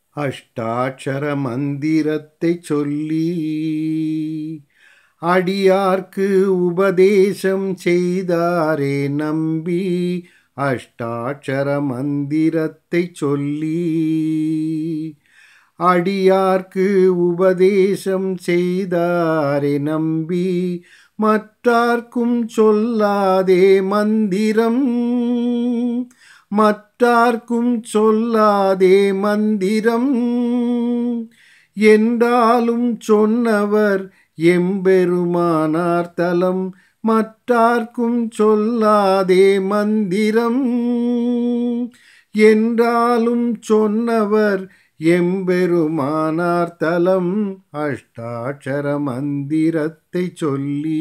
அஷ்டாட்சர மந்திரத்தை சொல்லி அடியார்க்கு உபதேசம் செய்தாரே நம்பி அஷ்டாட்சர மந்திரத்தை சொல்லி அடியார்க்கு உபதேசம் செய்தாரே நம்பி மற்றார்க்கும் சொல்லாதே மந்திரம் மற்றார்க்கும் சொல்லாதே மந்திரம் என்றாலும் சொன்னவர் எம்பெருமானார் தலம் மற்றார்க்கும் சொல்லாதே மந்திரம் என்றாலும் சொன்னவர் எம்பெருமானார் தலம் அஷ்டாட்சர மந்திரத்தை சொல்லி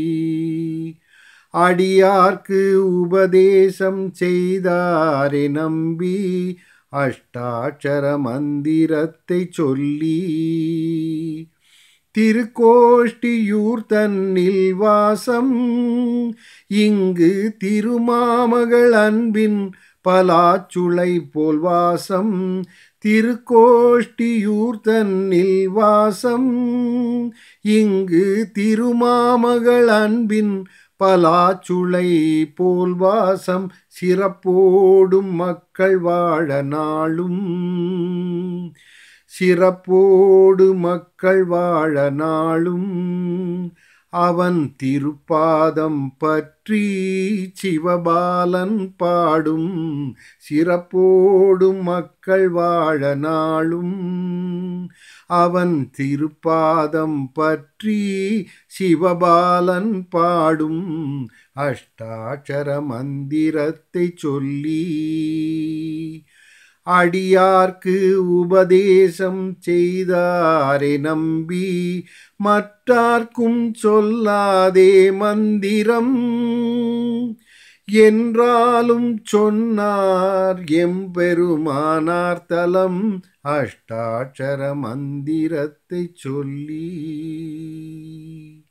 அடியார்க்கு உபதேசம் செய்தாரே நம்பி அஷ்டாட்சர மந்திரத்தை சொல்லி திருக்கோஷ்டியூர் தன்னில் வாசம் இங்கு திருமாமகள் அன்பின் பலாச்சுளை போல் வாசம் திருக்கோஷ்டியூர் தன்னில் வாசம் இங்கு திருமாமகள் அன்பின் பலாச்சுளை போல் வாசம் சிறப்போடும் மக்கள் வாழ நாளும் சிறப்போடு மக்கள் வாழ நாளும் அவன் திருப்பாதம் பற்றி சிவபாலன் பாடும் சிறப்போடும் மக்கள் வாழ நாளும் அவன் திருப்பாதம் பற்றி சிவபாலன் பாடும் அஷ்டாட்சர மந்திரத்தை சொல்லி அடியார்க்கு உபதேசம் செய்தாரே நம்பி மற்றார்க்கும் சொல்லாதே மந்திரம் என்றாலும் சொன்னார் எம்பெருமானார் தலம் அஷ்டாட்சர மந்திரத்தை சொல்லி